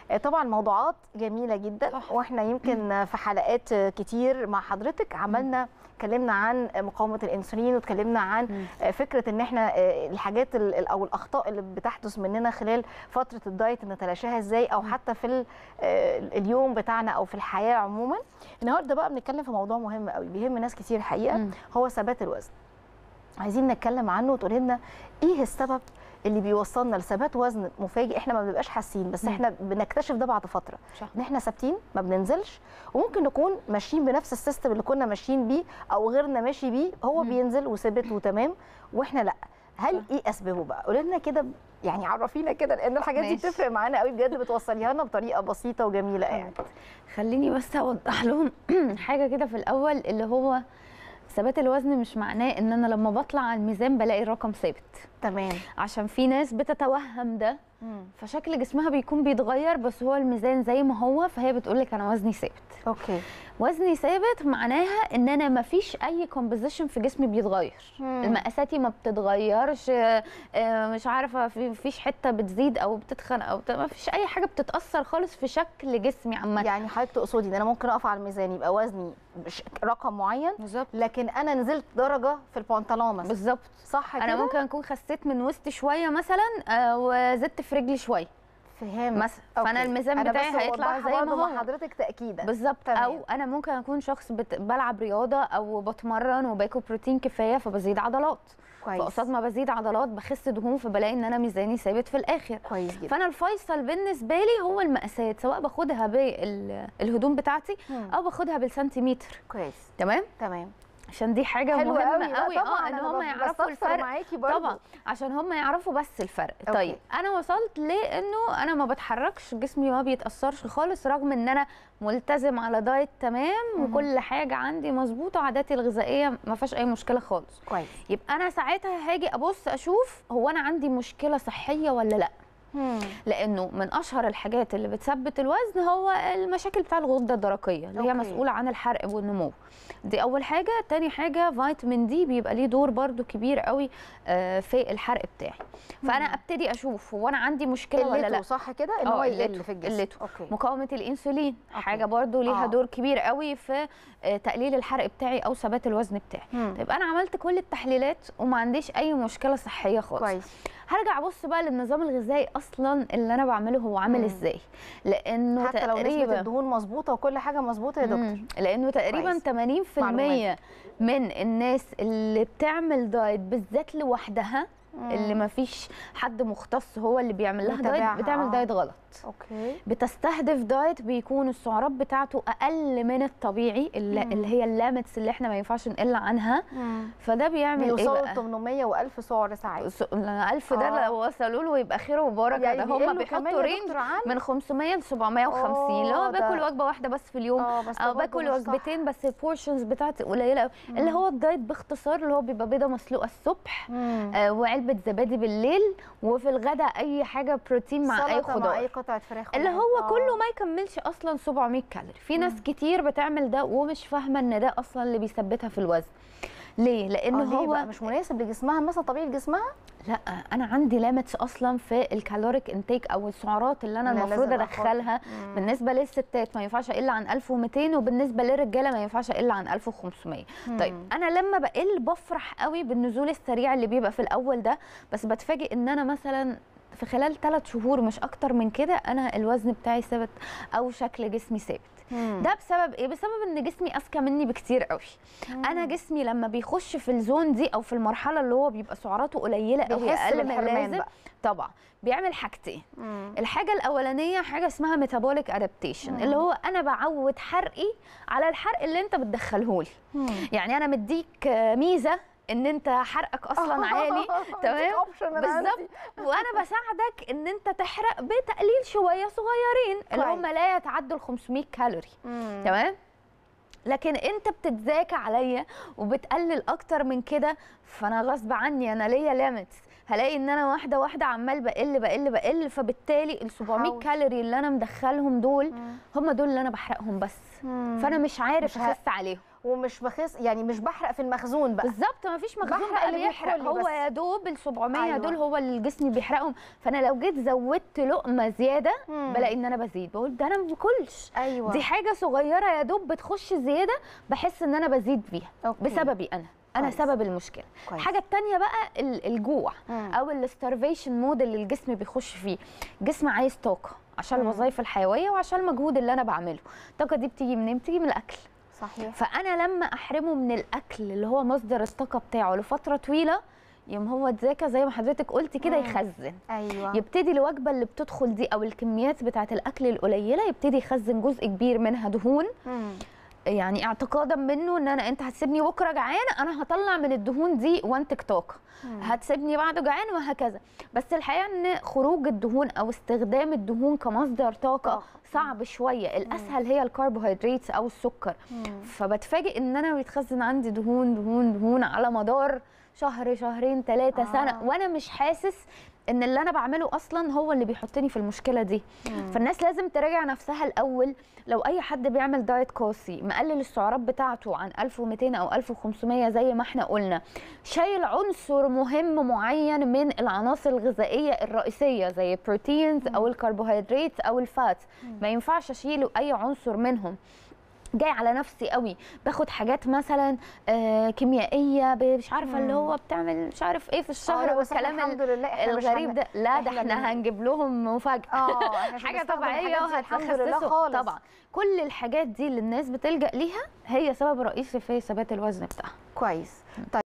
آه، طبعا موضوعات جميله جدا صح. واحنا يمكن في حلقات كتير مع حضرتك عملنا اتكلمنا عن مقاومه الانسولين واتكلمنا عن فكره ان احنا آه، الحاجات ال- ال- او الاخطاء اللي بتحدث مننا خلال فتره الدايت نتلاشاها ازاي او حتى في ال- آه، اليوم بتاعنا او في الحياه عموما النهارده بقى بنتكلم في موضوع مهم قوي بيهم ناس كتير الحقيقه مم. هو ثبات الوزن عايزين نتكلم عنه وتقولي لنا ايه السبب اللي بيوصلنا لثبات وزن مفاجئ احنا ما بنبقاش حاسين بس مم. احنا بنكتشف ده بعد فتره صح. ان احنا ثابتين ما بننزلش وممكن نكون ماشيين بنفس السيستم اللي كنا ماشيين بيه او غيرنا ماشي بيه هو مم. بينزل وثابت وتمام واحنا لا هل ايه اسبابه بقى قولي لنا كده يعني عرفينا كده لان الحاجات دي ماشي. بتفرق معانا قوي بجد بتوصليها لنا بطريقه بسيطه وجميله يعني خليني بس اوضح لهم حاجه كده في الاول اللي هو ثبات الوزن مش معناه ان انا لما بطلع على الميزان بلاقي الرقم ثابت تمام عشان في ناس بتتوهم ده فشكل جسمها بيكون بيتغير بس هو الميزان زي ما هو فهي بتقول لك انا وزني ثابت اوكي وزني ثابت معناها ان انا ما فيش اي كومبوزيشن في جسمي بيتغير مم. المقاساتي ما بتتغيرش آه، آه، مش عارفه في فيش حته بتزيد او بتتخن او بت... ما فيش اي حاجه بتتاثر خالص في شكل جسمي عامه يعني حضرتك تقصدي ان انا ممكن اقف على الميزان يبقى وزني بش- رقم معين بالظبط لكن انا نزلت درجه في البنطلون مثلا بالظبط صح كده انا ممكن اكون خسيت من وسطي شويه مثلا آه، وزدت في رجلي شويه فهمت مثلا فانا أوكي. الميزان أنا بتاعي بس هيطلع بوضحها زي ما برضه هو مع حضرتك تاكيدا بالظبط تمام. او انا ممكن اكون شخص بت... بلعب رياضه او بتمرن وباكل بروتين كفايه فبزيد عضلات كويس فقصاد ما بزيد عضلات بخس دهون فبلاقي ان انا ميزاني ثابت في الاخر كويس جدا فانا الفيصل بالنسبه لي هو المقاسات سواء باخدها بالهدوم بتاعتي مم. او باخدها بالسنتيمتر كويس تمام تمام عشان دي حاجه حلو مهمه قوي لا قوي طبعا اه ان أنا هم بس- يعرفوا بستفسر الفرق معاكي برضه طبعا عشان هم يعرفوا بس الفرق أوكي. طيب انا وصلت لانه انا ما بتحركش جسمي ما بيتاثرش خالص رغم ان انا ملتزم على دايت تمام مهم. وكل حاجه عندي مظبوطه عاداتي الغذائيه ما فيهاش اي مشكله خالص كويس يبقى انا ساعتها هاجي ابص اشوف هو انا عندي مشكله صحيه ولا لا مم. لانه من اشهر الحاجات اللي بتثبت الوزن هو المشاكل بتاع الغده الدرقيه اللي هي أوكي. مسؤوله عن الحرق والنمو دي اول حاجه تاني حاجه فيتامين دي بيبقى ليه دور برده كبير قوي آه، في الحرق بتاعي فانا مم. ابتدي اشوف هو انا عندي مشكله ولا قلته لا صح كده ان آه، هو يقل قلته، في الجسم قلته. اوكي مقاومه الانسولين أوكي. حاجه برضو ليها آه. دور كبير قوي في آه، تقليل الحرق بتاعي او ثبات الوزن بتاعي مم. طيب انا عملت كل التحليلات وما عنديش اي مشكله صحيه خالص كويس هرجع ابص بقى للنظام الغذائي اصلا اللي انا بعمله هو عامل مم. ازاي لانه حتى لو نسبه تقريبا الدهون مظبوطه وكل حاجه مظبوطه يا دكتور مم. لانه تقريبا كويس. 80% معلومات. من الناس اللي بتعمل دايت بالذات لوحدها اللي ما فيش حد مختص هو اللي بيعمل لها متابعها، دايت بتعمل آه. دايت غلط اوكي بتستهدف دايت بيكون السعرات بتاعته اقل من الطبيعي اللي, مم. اللي هي اللامتس اللي احنا ما ينفعش نقل عنها مم. فده بيعمل ايه بيوصلوا بقى ل 800 و1000 سعر ساعات س- ألف ده آه. لو وصلوا له يبقى خير وبركه يعني ده هم بيقلوا كمان بيحطوا يا رينج دكتور عن من 500 ل 750 اللي هو أوه، ده- باكل وجبه واحده بس في اليوم اه بس ده او برضه باكل مش صح. وجبتين بس البورشنز بتاعتي قليله قوي اللي هو الدايت باختصار اللي هو بيبقى بيضه مسلوقه الصبح مم. آه وعلبه زبادي بالليل وفي الغداء اي حاجه بروتين مع اي سلطة مع اي خضار قطعه فراخ اللي ومعاها. هو آه. كله ما يكملش اصلا 700 كالوري في ناس كتير بتعمل ده ومش فاهمه ان ده اصلا اللي بيثبتها في الوزن ليه لان آه، ليه هو بقى مش مناسب لجسمها مثلا طبيعي لجسمها لا انا عندي لامتس اصلا في الكالوريك انتيك او السعرات اللي انا اللي المفروض لازم آخدها. ادخلها مم. بالنسبه للستات ما ينفعش اقل عن 1200 وبالنسبه للرجاله ما ينفعش اقل عن 1500 مم. طيب انا لما بقل بفرح قوي بالنزول السريع اللي بيبقى في الاول ده بس بتفاجئ ان انا مثلا في خلال ثلاث شهور مش اكتر من كده انا الوزن بتاعي ثابت او شكل جسمي ثابت مم. ده بسبب ايه بسبب ان جسمي اذكى مني بكتير قوي انا جسمي لما بيخش في الزون دي او في المرحله اللي هو بيبقى سعراته قليله قوي بيحس اقل من بالحرمان اللازم بقى. طبعا بيعمل حاجتين مم. الحاجه الاولانيه حاجه اسمها ميتابوليك ادابتيشن اللي هو انا بعود حرقي على الحرق اللي انت بتدخله لي مم. يعني انا مديك آه، ميزه ان انت حرقك اصلا عالي تمام بالظبط وانا بساعدك ان انت تحرق بتقليل شويه صغيرين اللي كويس. هم لا يتعدوا ال 500 كالوري تمام لكن انت بتتذاكى عليا وبتقلل اكتر من كده فانا غصب عني انا ليا ليميتس هلاقي ان انا واحده واحده عمال بقل بقل بقل فبالتالي ال 700 حوش. كالوري اللي انا مدخلهم دول مم. هم دول اللي انا بحرقهم بس مم. فانا مش عارف مش ه- اخس عليهم ومش بخس يعني مش بحرق في المخزون بقى بالظبط ما فيش مخزون بحرق بقى اللي بيحرق بيدخل لي هو بس. يا دوب ال 700 أيوة. دول هو اللي الجسم بيحرقهم فانا لو جيت زودت لقمه زياده مم. بلاقي ان انا بزيد بقول ده انا ما باكلش ايوه دي حاجه صغيره يا دوب بتخش زياده بحس ان انا بزيد فيها أوكي. بسببي انا انا كويس. سبب المشكله كويس. الحاجه التانية بقى ال- الجوع مم. او الستارفيشن مود اللي الجسم بيخش فيه الجسم عايز طاقه عشان مم. الوظائف الحيويه وعشان المجهود اللي انا بعمله الطاقه دي بتيجي منين بتيجي من الاكل صحيح فانا لما احرمه من الاكل اللي هو مصدر الطاقه بتاعه لفتره طويله يوم هو اتذاكى زي ما حضرتك قلتي كده مم. يخزن ايوه يبتدي الوجبه اللي بتدخل دي او الكميات بتاعه الاكل القليله يبتدي يخزن جزء كبير منها دهون مم. يعني اعتقادا منه ان انا انت هتسيبني بكره جعان انا هطلع من الدهون دي وانتج طاقه مم. هتسيبني بعده جعان وهكذا بس الحقيقه ان خروج الدهون او استخدام الدهون كمصدر طاقه طاقة. صعب شويه الاسهل هي الكربوهيدرات او السكر مم. فبتفاجئ ان انا بيتخزن عندي دهون دهون دهون على مدار شهر شهرين ثلاثة آه. سنة وانا مش حاسس ان اللي انا بعمله اصلا هو اللي بيحطني في المشكلة دي مم. فالناس لازم تراجع نفسها الاول لو اي حد بيعمل دايت قاسي مقلل السعرات بتاعته عن 1200 او 1500 زي ما احنا قلنا شايل عنصر مهم معين من العناصر الغذائيه الرئيسيه زي البروتينز او الكربوهيدرات او الفات ما ينفعش اشيله اي عنصر منهم جاي على نفسي قوي باخد حاجات مثلا آه كيميائيه ب- مش عارفه اللي هو بتعمل مش عارف ايه في آه، الشهر لا، بس إحنا والكلام الحمد لله إحنا مش الغريب هن- ده لا ده إحنا احنا بن- هنجيب لهم مفاجاه اه إحنا مش حاجه بنستخدم طبيعيه الحاجات دي الحمد لله وهتخسسه خالص طبعا كل الحاجات دي اللي الناس بتلجا ليها هي سبب رئيسي في ثبات الوزن بتاعها كويس طيب